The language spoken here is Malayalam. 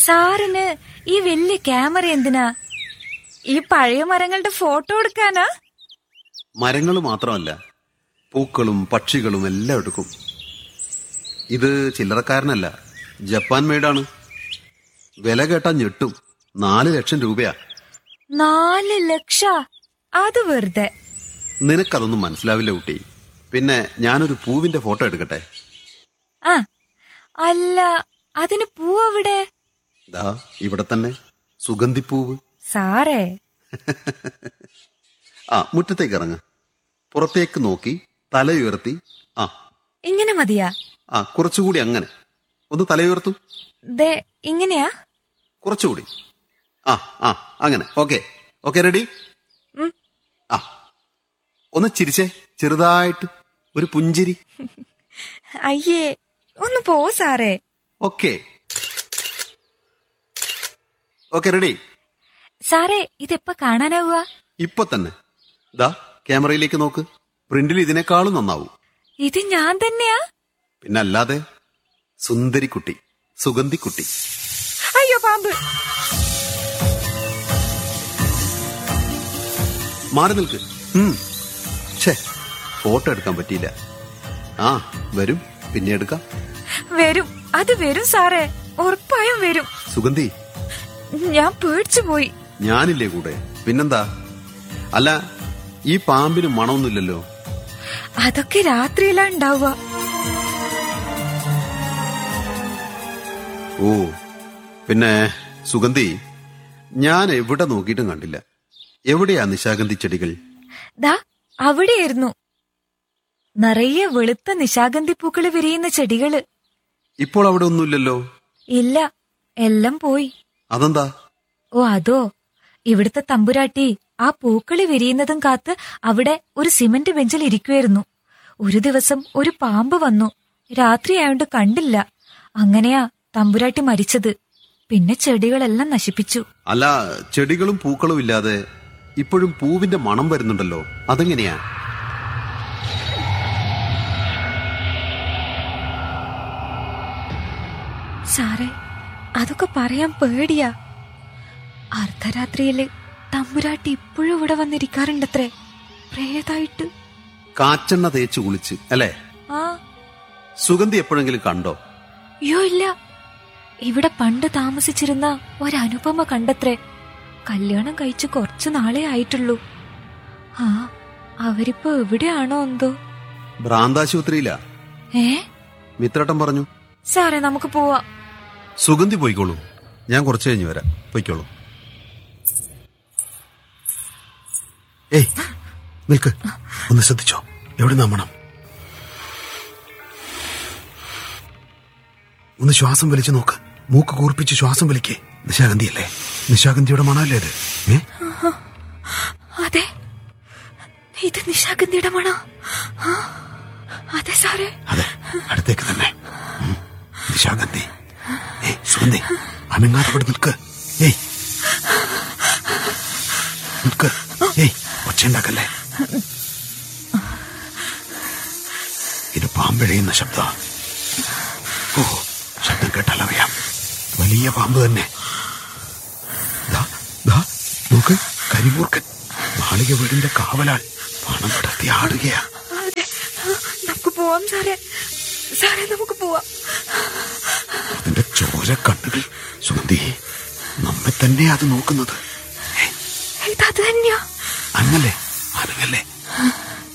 സാറിന് ഈ വലിയ ക്യാമറ എന്തിനാ ഈ പഴയ മരങ്ങളുടെ ഫോട്ടോ എടുക്കാനാ മരങ്ങൾ മാത്രമല്ല പൂക്കളും പക്ഷികളും എല്ലാം എടുക്കും ഇത് ചില്ലറക്കാരനല്ല ജപ്പാൻ മെയ്ഡാണ് വില കേട്ടാ ഞെട്ടും നാല് ലക്ഷം രൂപയാ നാല് ലക്ഷ അത് വെറുതെ നിനക്കതൊന്നും മനസ്സിലാവില്ല കുട്ടി പിന്നെ ഞാനൊരു പൂവിന്റെ ഫോട്ടോ എടുക്കട്ടെ ആ അല്ല അതിന് പൂവവിടെ ദാ ഇവിടെ തന്നെ സുഗന്ധിപ്പൂവ് സാറേ ആ മുറ്റത്തേക്ക് ഇറങ്ങ പുറത്തേക്ക് നോക്കി തലയുയർത്തി ആ ഇങ്ങനെ മതിയാ ആ കുറച്ചുകൂടി അങ്ങനെ ഒന്ന് തലയുയർത്തു ദേ ഇങ്ങനെയാ കുറച്ചുകൂടി ആ ആ അങ്ങനെ ഓക്കെ ഓക്കെ റെഡി ഉം. ആ ഒന്ന് ചിരിച്ചേ ചെറുതായിട്ട് ഒരു പുഞ്ചിരി അയ്യേ ഒന്ന് പോ സാറേ ഓക്കെ ഓക്കെ റെഡി സാറേ ഇതെപ്പ കാണാനാവുക ഇപ്പൊ തന്നെ ദാ ക്യാമറയിലേക്ക് നോക്ക് പ്രിന്റിൽ ഇതിനേക്കാളും നന്നാവും ഇത് ഞാൻ തന്നെയാ പിന്നെ അല്ലാതെ സുന്ദരിക്കുട്ടി സുഗന്ധിക്കുട്ടി അയ്യോ പാമ്പ് മാറി നിൽക്ക് ഉം. ഛേ ഫോട്ടോ എടുക്കാൻ പറ്റിയില്ല ആ വരും പിന്നെ എടുക്കാം വരും അത് വരും സാറേ ഉറപ്പായും വരും സുഗന്ധി ഞാൻ പേടിച്ചു പോയി ഞാനില്ലേ കൂടെ പിന്നെന്താ അല്ല ഈ പാമ്പിന് മണമൊന്നുമില്ലല്ലോ അതൊക്കെ രാത്രിയിലാ ഉണ്ടാവുക ഓ പിന്നെ സുഗന്ധി ഞാൻ എവിടെ നോക്കിയിട്ടും കണ്ടില്ല എവിടെയാ നിശാഗന്ധി ചെടികൾ ദാ അവിടെയായിരുന്നു നിറയെ വെളുത്ത നിശാഗന്ധി പൂക്കള് വിരിയുന്ന ചെടികള് ഇപ്പോൾ അവിടെ ഒന്നുമില്ലല്ലോ ഇല്ല എല്ലാം പോയി അതെന്താ ഓ അതോ ഇവിടുത്തെ തമ്പുരാട്ടി ആ പൂക്കളി വിരിയുന്നതും കാത്ത് അവിടെ ഒരു സിമന്റ് ബെഞ്ചിൽ ഇരിക്കുമായിരുന്നു ഒരു ദിവസം ഒരു പാമ്പ് വന്നു രാത്രിയായോണ്ട് കണ്ടില്ല അങ്ങനെയാ തമ്പുരാട്ടി മരിച്ചത് പിന്നെ ചെടികളെല്ലാം നശിപ്പിച്ചു അല്ല ചെടികളും പൂക്കളും ഇല്ലാതെ ഇപ്പോഴും പൂവിന്റെ മണം വരുന്നുണ്ടല്ലോ അതെങ്ങനെയാ സാറേ അതൊക്കെ പറയാൻ പേടിയാ അർദ്ധരാത്രിയില് തമ്പുരാട്ടി ഇപ്പോഴും ഇവിടെ വന്നിരിക്കാറുണ്ടത്രേ പ്രേതായിട്ട് കാച്ചെണ്ണ തേച്ച് കുളിച്ച് അല്ലേ ആ സുഗന്ധി എപ്പോഴെങ്കിലും കണ്ടോ അയ്യോ ഇല്ല ഇവിടെ പണ്ട് താമസിച്ചിരുന്ന ഒരനുപമ കണ്ടത്രേ കല്യാണം കഴിച്ച് കുറച്ചു നാളെ ആയിട്ടുള്ളൂ ആ അവരിപ്പോ എവിടെയാണോ എന്തോ ഭ്രാന്താശുപത്രിയിലാ ഏ മിത്രട്ടം പറഞ്ഞു സാറേ നമുക്ക് പോവാ സുഗന്ധി പോയിക്കോളൂ ഞാൻ കുറച്ച് കഴിഞ്ഞ് വരാം പോയിക്കോളൂ ഏയ് നിൽക്ക് ഒന്ന് ശ്രദ്ധിച്ചോ എവിടെ മണം ഒന്ന് ശ്വാസം വലിച്ചു നോക്ക് മൂക്ക് കൂർപ്പിച്ച് ശ്വാസം വലിക്കേ നിശാഗന്ധിയല്ലേ നിശാഗന്ധിയുടെ മണമല്ലേ ഇത് ഏ അതെ ഇത് നിശാഗന്ധിയുടെ മണ അതെ സാറേ അതെ അടുത്തേക്ക് തന്നെ ഉം. നിശാഗന്ധി ഏയ് സുഗന്ധി അനങ്ങാതെ ഇവിടെ നിൽക്ക് ഏയ് നിൽക്ക് ഏയ് ഒച്ചയുണ്ടാക്കല്ലേ ഇത് പാമ്പിഴയുന്ന ശബ്ദ ഓ ശബ്ദം കേട്ടാൽ അറിയാം വലിയ പാമ്പ് തന്നെ ദാ, ദാ, നോക്ക് കരിമൂർക്കൻ മാളിക വീടിന്റെ കാവലാൾ പണം കിടത്തി ആടുകയാ അതെ നമുക്ക് പോവാം സാറേ സാറേ നമുക്ക് പോവാം അതിന്റെ ചോര കണ്ണുകൾ സുഗന്ധി നമ്മെ തന്നെ അത് നോക്കുന്നത് ഏയ്, ഇത് അത് തന്നെയാ അനങ്ങല്ലേ അനങ്ങല്ലേ